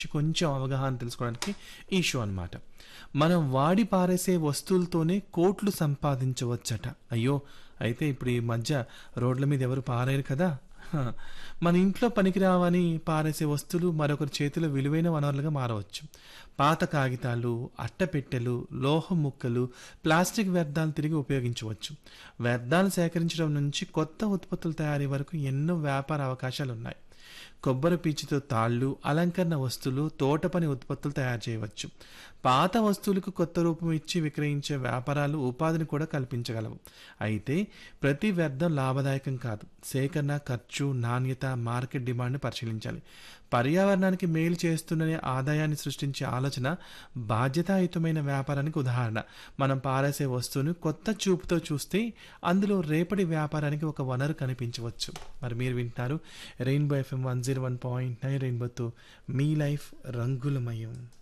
కొంచెం అవగాహన తెలుసుకోవడానికి ఈ షో అన్నమాట మనం వాడి పారేసే వస్తువులతోనే కోట్లు సంపాదించవచ్చట అయ్యో అయితే ఇప్పుడు ఈ మధ్య రోడ్ల మీద ఎవరు పారేరు కదా హ. మన ఇంట్లో పనికిరావని పారేసే వస్తువులు మరొకరి చేతిలో విలువైన వనరులుగా మారవచ్చు పాత కాగితాలు అట్టపెట్టెలు లోహం ముక్కలు ప్లాస్టిక్ వ్యర్థాలు తిరిగి ఉపయోగించవచ్చు వ్యర్థాలు సేకరించడం నుంచి కొత్త ఉత్పత్తుల తయారీ వరకు ఎన్నో వ్యాపార అవకాశాలు ఉన్నాయి కొబ్బరి పీచుతో తాళ్ళు అలంకరణ వస్తువులు తోట పని ఉత్పత్తులు తయారు చేయవచ్చు పాత వస్తువులకు కొత్త రూపం ఇచ్చి విక్రయించే వ్యాపారాలు ఉపాధిని కూడా కల్పించగలవు అయితే ప్రతి వ్యర్థం లాభదాయకం కాదు సేకరణ ఖర్చు నాణ్యత మార్కెట్ డిమాండ్ని పరిశీలించాలి పర్యావరణానికి మేలు చేస్తున్ననే ఆదాయాన్ని సృష్టించే ఆలోచన బాధ్యతాయుతమైన వ్యాపారానికి ఉదాహరణ మనం పారేసే వస్తువును కొత్త చూపుతో చూస్తే అందులో రేపటి వ్యాపారానికి ఒక వనరు కనిపించవచ్చు మరి మీరు వింటున్నారు rainbow FM one zero one point nine రెయిన్బోతో మీ లైఫ్ రంగులమయం